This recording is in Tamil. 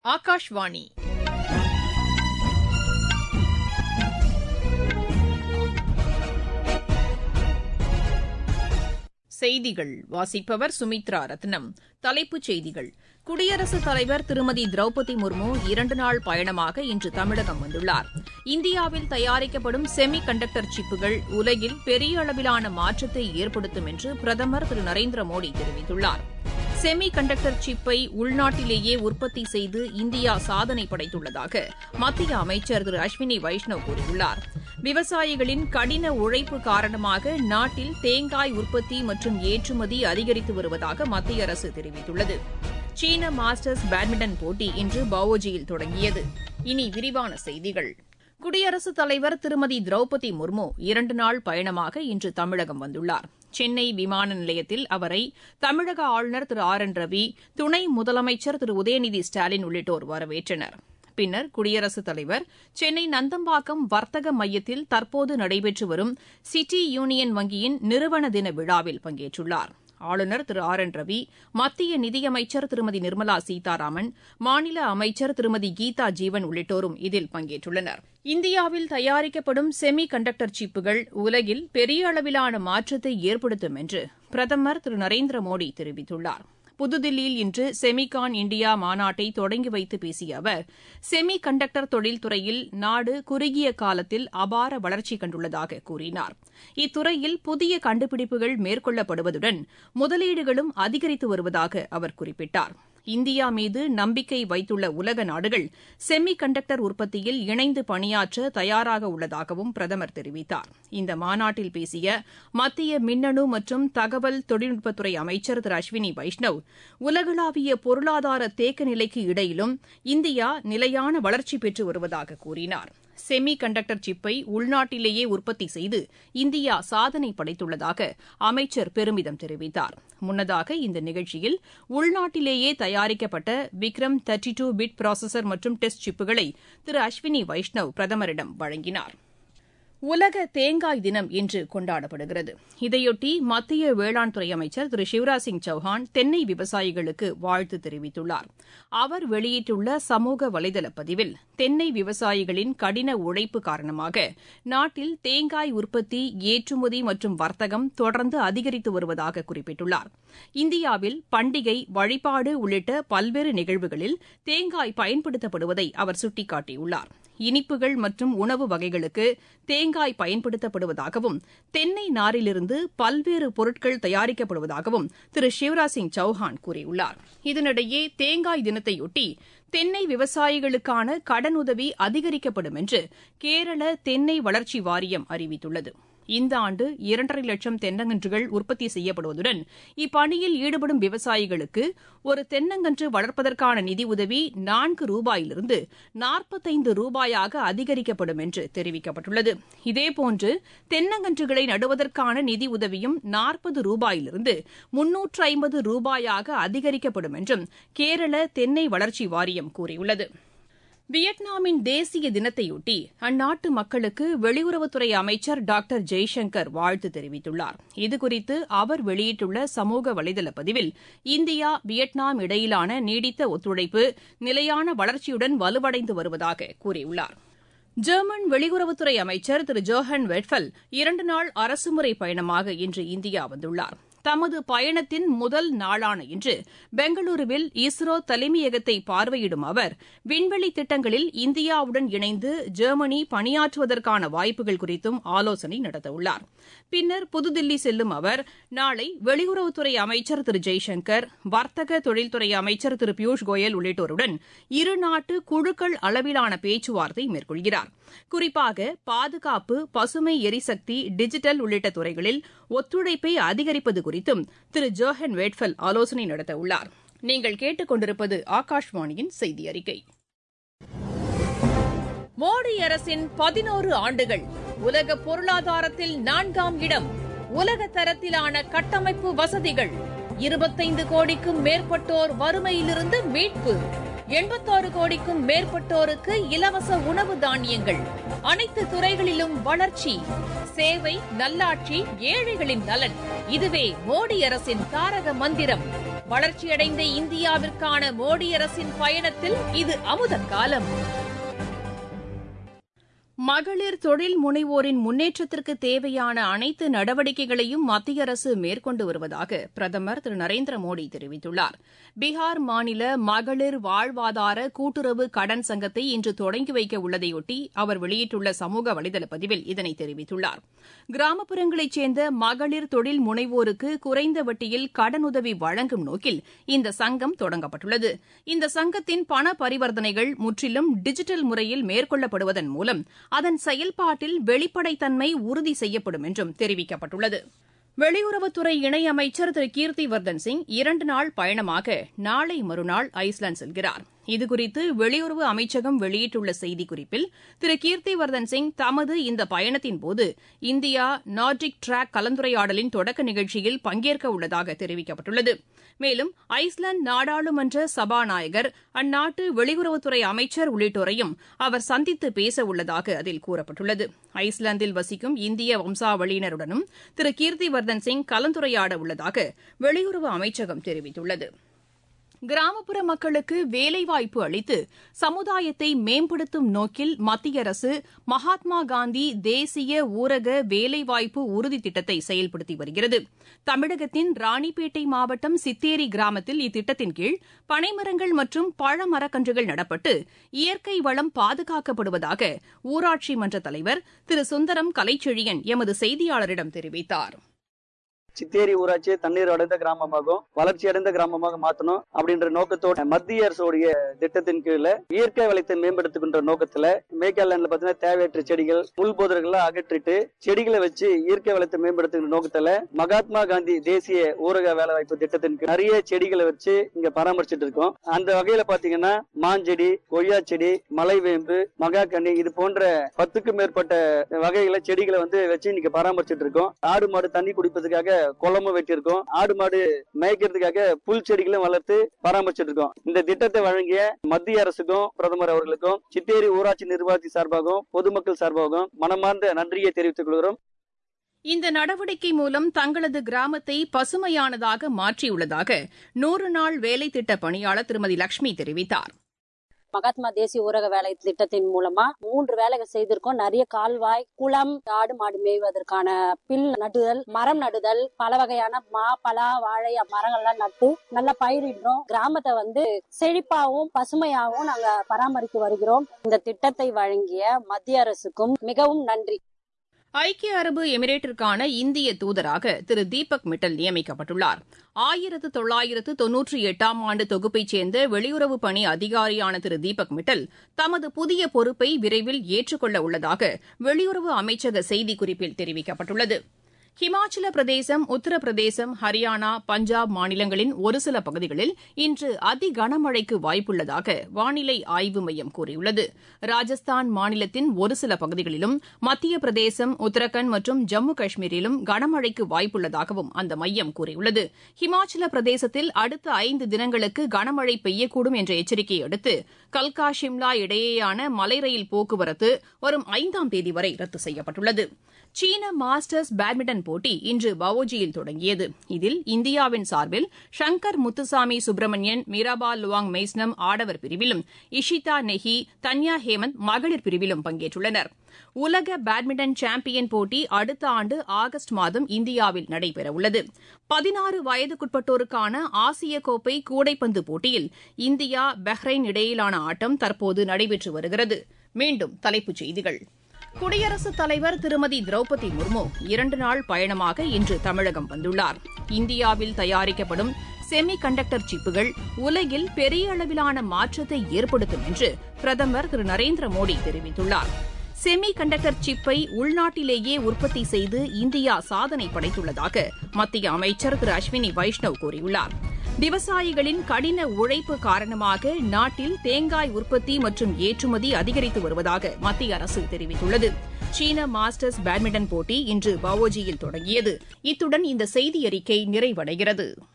ஆகாஷ்வாணி செய்திகள் வாசிப்பவர் சுமித்ரா ரத்னம் தலைப்புச் செய்திகள் குடியரசுத் தலைவர் திருமதி திரௌபதி முர்மு இரண்டு நாள் பயணமாக இன்று தமிழகம் வந்துள்ளார் இந்தியாவில் தயாரிக்கப்படும் செமி கண்டக்டர் சிப்புகள் உலகில் பெரிய அளவிலான மாற்றத்தை ஏற்படுத்தும் என்று பிரதமர் திரு நரேந்திர மோடி தெரிவித்துள்ளார் செமி கண்டக்டர் சிப்பை உள்நாட்டிலேயே உற்பத்தி செய்து இந்தியா சாதனை படைத்துள்ளதாக மத்திய அமைச்சர் திரு அஸ்வினி வைஷ்ணவ் கூறியுள்ளார் விவசாயிகளின் கடின உழைப்பு காரணமாக நாட்டில் தேங்காய் உற்பத்தி மற்றும் ஏற்றுமதி அதிகரித்து வருவதாக மத்திய அரசு தெரிவித்துள்ளது சீன மாஸ்டர்ஸ் பேட்மிண்டன் போட்டி இன்று பவோஜியில் தொடங்கியது இனி விரிவான செய்திகள் குடியரசுத் தலைவர் திருமதி திரௌபதி முர்மு இரண்டு நாள் பயணமாக இன்று தமிழகம் வந்துள்ளார் சென்னை விமான நிலையத்தில் அவரை தமிழக ஆளுநர் திரு ஆர் என் ரவி துணை முதலமைச்சர் திரு உதயநிதி ஸ்டாலின் உள்ளிட்டோர் வரவேற்றனர் பின்னர் குடியரசுத் தலைவர் சென்னை நந்தம்பாக்கம் வர்த்தக மையத்தில் தற்போது நடைபெற்று வரும் சிட்டி யூனியன் வங்கியின் நிறுவன தின விழாவில் பங்கேற்றுள்ளார் ஆளுநர் திரு ஆர் என் ரவி மத்திய நிதியமைச்சர் திருமதி நிர்மலா சீதாராமன் மாநில அமைச்சர் திருமதி கீதா ஜீவன் உள்ளிட்டோரும் இதில் பங்கேற்றுள்ளனர் இந்தியாவில் தயாரிக்கப்படும் செமி கண்டக்டர் சிப்புகள் உலகில் பெரிய அளவிலான மாற்றத்தை ஏற்படுத்தும் என்று பிரதமர் திரு நரேந்திர மோடி தெரிவித்துள்ளார் புதுதில்லியில் இன்று செமிகான் இந்தியா மாநாட்டை தொடங்கி வைத்து பேசிய அவர் செமி கண்டக்டர் தொழில்துறையில் நாடு குறுகிய காலத்தில் அபார வளர்ச்சி கண்டுள்ளதாக கூறினார் இத்துறையில் புதிய கண்டுபிடிப்புகள் மேற்கொள்ளப்படுவதுடன் முதலீடுகளும் அதிகரித்து வருவதாக அவர் குறிப்பிட்டார் இந்தியா மீது நம்பிக்கை வைத்துள்ள உலக நாடுகள் செமி கண்டக்டர் உற்பத்தியில் இணைந்து பணியாற்ற தயாராக உள்ளதாகவும் பிரதமர் தெரிவித்தார் இந்த மாநாட்டில் பேசிய மத்திய மின்னணு மற்றும் தகவல் தொழில்நுட்பத்துறை அமைச்சர் திரு அஸ்வினி வைஷ்ணவ் உலகளாவிய பொருளாதார தேக்க நிலைக்கு இடையிலும் இந்தியா நிலையான வளர்ச்சி பெற்று வருவதாக கூறினார் செமி கண்டக்டர் சிப்பை உள்நாட்டிலேயே உற்பத்தி செய்து இந்தியா சாதனை படைத்துள்ளதாக அமைச்சர் பெருமிதம் தெரிவித்தார் முன்னதாக இந்த நிகழ்ச்சியில் உள்நாட்டிலேயே தயாரிக்கப்பட்ட Vikram thirty two bit processor மற்றும் டெஸ்ட் சிப்புகளை திரு அஸ்வினி வைஷ்ணவ் பிரதமரிடம் வழங்கினார் உலக தேங்காய் தினம் இன்று கொண்டாடப்படுகிறது இதையொட்டி மத்திய வேளாண் துறை அமைச்சர் திரு சிவராஜ் சிங் சௌஹான் தென்னை விவசாயிகளுக்கு வாழ்த்து தெரிவித்துள்ளார் அவர் வெளியிட்டுள்ள சமூக வலைதள பதிவில் தென்னை விவசாயிகளின் கடின உழைப்பு காரணமாக நாட்டில் தேங்காய் உற்பத்தி ஏற்றுமதி மற்றும் வர்த்தகம் தொடர்ந்து அதிகரித்து வருவதாக குறிப்பிட்டுள்ளார் இந்தியாவில் பண்டிகை வழிபாடு உள்ளிட்ட பல்வேறு நிகழ்வுகளில் தேங்காய் பயன்படுத்தப்படுவதை அவர் சுட்டிக்காட்டியுள்ளார் இனிப்புகள் மற்றும் உணவு வகைகளுக்கு தேங்காய் பயன்படுத்தப்படுவதாகவும் தென்னை நாரிலிருந்து பல்வேறு பொருட்கள் தயாரிக்கப்படுவதாகவும் திரு சிவராஜ் சிங் சௌஹான் கூறியுள்ளார் இதனிடையே தேங்காய் தினத்தையொட்டி தென்னை விவசாயிகளுக்கான கடனுதவி அதிகரிக்கப்படும் என்று கேரள தென்னை வளர்ச்சி வாரியம் அறிவித்துள்ளது இந்த ஆண்டு இரண்டரை லட்சம் தென்னங்கன்றுகள் உற்பத்தி செய்யப்படுவதுடன் இப்பணியில் ஈடுபடும் விவசாயிகளுக்கு ஒரு தென்னங்கன்று வளர்ப்பதற்கான நிதியுதவி நான்கு ரூபாயிலிருந்து நாற்பத்தைந்து ரூபாயாக அதிகரிக்கப்படும் என்று தெரிவிக்கப்பட்டுள்ளது இதேபோன்று தென்னங்கன்றுகளை நடுவதற்கான நிதியுதவியும் நாற்பது ரூபாயிலிருந்து முன்னூற்று ஐம்பது ரூபாயாக அதிகரிக்கப்படும் என்றும் கேரள தென்னை வளர்ச்சி வாரியம் கூறியுள்ளது வியட்நாமின் தேசிய தினத்தையொட்டி அந்நாட்டு மக்களுக்கு வெளியுறவுத்துறை அமைச்சர் டாக்டர் ஜெய்சங்கர் வாழ்த்து தெரிவித்துள்ளார் இதுகுறித்து அவர் வெளியிட்டுள்ள சமூக வலைதள பதிவில் இந்தியா வியட்நாம் இடையிலான நீடித்த ஒத்துழைப்பு நிலையான வளர்ச்சியுடன் வலுவடைந்து வருவதாக கூறியுள்ளார் ஜெர்மன் வெளியுறவுத்துறை அமைச்சர் திரு ஜோஹன் வெட்ஃபல் இரண்டு நாள் அரசுமுறை பயணமாக இன்று இந்தியா வந்துள்ளார் தமது பயணத்தின் முதல் நாளான இன்று பெங்களூருவில் இஸ்ரோ தலைமையகத்தை பார்வையிடும் அவர் விண்வெளி திட்டங்களில் இந்தியாவுடன் இணைந்து ஜெர்மனி பணியாற்றுவதற்கான வாய்ப்புகள் குறித்தும் ஆலோசனை நடத்தவுள்ளார் பின்னர் புதுதில்லி செல்லும் அவர் நாளை வெளியுறவுத்துறை அமைச்சர் திரு ஜெய்சங்கர் வர்த்தக தொழில்துறை அமைச்சர் திரு பியூஷ் கோயல் உள்ளிட்டோருடன் இருநாட்டு குழுக்கள் அளவிலான பேச்சுவார்த்தை மேற்கொள்கிறார் குறிப்பாக பாதுகாப்பு பசுமை எரிசக்தி டிஜிட்டல் உள்ளிட்ட துறைகளில் ஒத்துழைப்பை அதிகரிப்பது குறித்தும் திரு ஜோஹன் வேட்ஃபல் ஆலோசனை நடத்தவுள்ளார் நீங்கள் கேட்டுக்கொண்டிருப்பது ஆகாஷ்வாணியின் செய்தி அறிக்கை மோடி அரசின் பதினோரு ஆண்டுகள் உலக பொருளாதாரத்தில் நான்காம் இடம் உலக தரத்திலான கட்டமைப்பு வசதிகள் இருபத்தைந்து கோடிக்கும் மேற்பட்டோர் வறுமையிலிருந்து மீட்பு எண்பத்தாறு கோடிக்கும் மேற்பட்டோருக்கு இலவச உணவு தானியங்கள் அனைத்து துறைகளிலும் வளர்ச்சி சேவை நல்லாட்சி ஏழைகளின் நலன் இதுவே மோடி அரசின் தாரக மந்திரம் வளர்ச்சியடைந்த இந்தியாவிற்கான மோடி அரசின் பயணத்தில் இது அமுத காலம் மகளிர் தொழில் முனைவோரின் முன்னேற்றத்திற்கு தேவையான அனைத்து நடவடிக்கைகளையும் மத்திய அரசு மேற்கொண்டு வருவதாக பிரதமர் திரு நரேந்திர மோடி தெரிவித்துள்ளார் பீகார் மாநில மகளிர் வாழ்வாதார கூட்டுறவு கடன் சங்கத்தை இன்று தொடங்கி வைக்க உள்ளதையொட்டி அவர் வெளியிட்டுள்ள சமூக வலைதள பதிவில் இதனை தெரிவித்துள்ளார் கிராமப்புறங்களைச் சேர்ந்த மகளிர் தொழில் முனைவோருக்கு குறைந்த வட்டியில் கடனுதவி வழங்கும் நோக்கில் இந்த சங்கம் தொடங்கப்பட்டுள்ளது இந்த சங்கத்தின் பண பரிவர்த்தனைகள் முற்றிலும் டிஜிட்டல் முறையில் மேற்கொள்ளப்படுவதன் மூலம் அதன் செயல்பாட்டில் வெளிப்படைத்தன்மை உறுதி செய்யப்படும் என்றும் தெரிவிக்கப்பட்டுள்ளது வெளியுறவுத்துறை இணையமைச்சர் திரு கீர்த்திவர்தன் சிங் இரண்டு நாள் பயணமாக நாளை மறுநாள் ஐஸ்லாந்து செல்கிறார் இதுகுறித்து வெளியுறவு அமைச்சகம் வெளியிட்டுள்ள செய்திக்குறிப்பில் திரு கீர்த்திவர்தன் சிங் தமது இந்த பயணத்தின்போது இந்தியா நார்டிக் டிராக் கலந்துரையாடலின் தொடக்க நிகழ்ச்சியில் பங்கேற்க உள்ளதாக தெரிவிக்கப்பட்டுள்ளது மேலும் ஐஸ்லாந்து நாடாளுமன்ற சபாநாயகர் அந்நாட்டு வெளியுறவுத்துறை அமைச்சர் உள்ளிட்டோரையும் அவர் சந்தித்து பேச உள்ளதாக அதில் கூறப்பட்டுள்ளது ஐஸ்லாந்தில் வசிக்கும் இந்திய வம்சாவளியினருடனும் திரு கீர்த்திவர்தன் சிங் கலந்துரையாட உள்ளதாக வெளியுறவு அமைச்சகம் தெரிவித்துள்ளது கிராமப்புற மக்களுக்கு வேலைவாய்ப்பு அளித்து சமுதாயத்தை மேம்படுத்தும் நோக்கில் மத்திய அரசு மகாத்மா காந்தி தேசிய ஊரக வேலைவாய்ப்பு உறுதி திட்டத்தை செயல்படுத்தி வருகிறது தமிழகத்தின் ராணிப்பேட்டை மாவட்டம் சித்தேரி கிராமத்தில் இத்திட்டத்தின் கீழ் பனைமரங்கள் மற்றும் பழமரக்கன்றுகள் நடப்பட்டு இயற்கை வளம் பாதுகாக்கப்படுவதாக ஊராட்சி மன்ற தலைவர் திரு சுந்தரம் கலைச்செழியன் எமது செய்தியாளரிடம் தெரிவித்தாா் சித்தேரி ஊராட்சியை தண்ணீர் அடைந்த கிராமமாகவும் வளர்ச்சி அடைந்த கிராமமாக மாற்றணும் அப்படின்ற நோக்கத்தோட மத்திய அரசுடைய திட்டத்தின் கீழ இயற்கை வளத்தை மேம்படுத்துகின்ற நோக்கத்துல மேற்காலேண்ட்ல பாத்தீங்கன்னா தேவையற்ற செடிகள் முள் போதர்களை அகற்றிட்டு செடிகளை வச்சு இயற்கை வளத்தை மேம்படுத்துகின்ற நோக்கத்துல மகாத்மா காந்தி தேசிய ஊரக வேலைவாய்ப்பு திட்டத்தின் கீழ் நிறைய செடிகளை வச்சு இங்க பராமரிச்சுட்டு இருக்கோம் அந்த வகையில பாத்தீங்கன்னா மாஞ்செடி கொய்யா செடி மலைவேம்பு மகாக்கனி இது போன்ற பத்துக்கும் மேற்பட்ட வகைகளை செடிகளை வந்து வச்சு இன்னைக்கு பராமரிச்சுட்டு இருக்கோம் ஆடு மாடு தண்ணி குடிப்பதற்காக குளமும் வெட்டியிருக்கோம் ஆடு மாடு மேய்க்கிறதுக்காக புல் செடிகளும் வளர்த்து பராமரிச்சுட்டு இருக்கோம் இந்த திட்டத்தை வழங்கிய மத்திய அரசுக்கும் பிரதமர் அவர்களுக்கும் சித்தேரி ஊராட்சி நிர்வாகி சார்பாகவும் பொதுமக்கள் சார்பாகவும் மனமார்ந்த நன்றியை தெரிவித்துக் கொள்கிறோம் இந்த நடவடிக்கை மூலம் தங்களது கிராமத்தை பசுமையானதாக மாற்றியுள்ளதாக நூறு நாள் வேலை திட்ட பணியாளர் திருமதி லட்சுமி தெரிவித்தார் மகாத்மா தேசிய ஊரக வேலை திட்டத்தின் மூலமா மூன்று வேலைகள் செய்திருக்கோம் நிறைய கால்வாய் குளம் ஆடு மாடு மேய்வதற்கான பில் நடுதல் மரம் நடுதல் பல வகையான மா பலா வாழை மரங்கள்லாம் நட்டு நல்லா பயிரிடுறோம் கிராமத்தை வந்து செழிப்பாகவும் பசுமையாகவும் நாங்க பராமரித்து வருகிறோம் இந்த திட்டத்தை வழங்கிய மத்திய அரசுக்கும் மிகவும் நன்றி ஐக்கிய அரபு எமிரேட்டிற்கான இந்திய தூதராக திரு தீபக் மிட்டல் நியமிக்கப்பட்டுள்ளார் ஆயிரத்து தொள்ளாயிரத்து தொன்னூற்றி எட்டாம் ஆண்டு தொகுப்பைச் சேர்ந்த வெளியுறவு பணி அதிகாரியான திரு தீபக் மிட்டல் தமது புதிய பொறுப்பை விரைவில் ஏற்றுக்கொள்ள உள்ளதாக வெளியுறவு அமைச்சக செய்திக்குறிப்பில் தெரிவிக்கப்பட்டுள்ளது ஹிமாச்சல பிரதேசம் உத்தரப்பிரதேசம் ஹரியானா பஞ்சாப் மாநிலங்களின் ஒரு சில பகுதிகளில் இன்று அதி கனமழைக்கு வாய்ப்புள்ளதாக வானிலை ஆய்வு மையம் கூறியுள்ளது ராஜஸ்தான் மாநிலத்தின் ஒரு சில பகுதிகளிலும் மத்திய பிரதேசம் உத்தரகண்ட் மற்றும் ஜம்மு காஷ்மீரிலும் கனமழைக்கு வாய்ப்புள்ளதாகவும் அந்த மையம் கூறியுள்ளது ஹிமாச்சல பிரதேசத்தில் அடுத்த ஐந்து தினங்களுக்கு கனமழை பெய்யக்கூடும் என்ற எச்சரிக்கையை அடுத்து கல்கா ஷிம்லா இடையேயான மலை ரயில் போக்குவரத்து வரும் ஐந்தாம் தேதி வரை ரத்து செய்யப்பட்டுள்ளது சீன மாஸ்டர்ஸ் பேட்மிண்டன் போட்டி இன்று பவோஜியில் தொடங்கியது இதில் இந்தியாவின் சார்பில் ஷங்கர் முத்துசாமி சுப்பிரமணியன் மீராபா லுவாங் மெய்ஸ்னம் ஆடவர் பிரிவிலும் இஷிதா நெஹி தன்யா ஹேமந்த் மகளிர் பிரிவிலும் பங்கேற்றுள்ளனர் உலக பேட்மிண்டன் சாம்பியன் போட்டி அடுத்த ஆண்டு ஆகஸ்ட் மாதம் இந்தியாவில் நடைபெறவுள்ளது பதினாறு வயதுக்குட்பட்டோருக்கான ஆசிய கோப்பை கூடைப்பந்து போட்டியில் இந்தியா பஹ்ரைன் இடையிலான ஆட்டம் தற்போது நடைபெற்று வருகிறது மீண்டும் தலைப்புச் செய்திகள் குடியரசுத் தலைவர் திருமதி திரௌபதி முர்மு இரண்டு நாள் பயணமாக இன்று தமிழகம் வந்துள்ளார் இந்தியாவில் தயாரிக்கப்படும் செமி கண்டக்டர் சிப்புகள் உலகில் பெரிய அளவிலான மாற்றத்தை ஏற்படுத்தும் என்று பிரதமர் திரு நரேந்திர மோடி தெரிவித்துள்ளார் செமி கண்டக்டர் சிப்பை உள்நாட்டிலேயே உற்பத்தி செய்து இந்தியா சாதனை படைத்துள்ளதாக மத்திய அமைச்சர் திரு அஸ்வினி வைஷ்ணவ் கூறியுள்ளார் விவசாயிகளின் கடின உழைப்பு காரணமாக நாட்டில் தேங்காய் உற்பத்தி மற்றும் ஏற்றுமதி அதிகரித்து வருவதாக மத்திய அரசு தெரிவித்துள்ளது சீன மாஸ்டர்ஸ் பேட்மிண்டன் போட்டி இன்று பவோஜியில் தொடங்கியது இத்துடன் இந்த செய்தி அறிக்கை நிறைவடைகிறது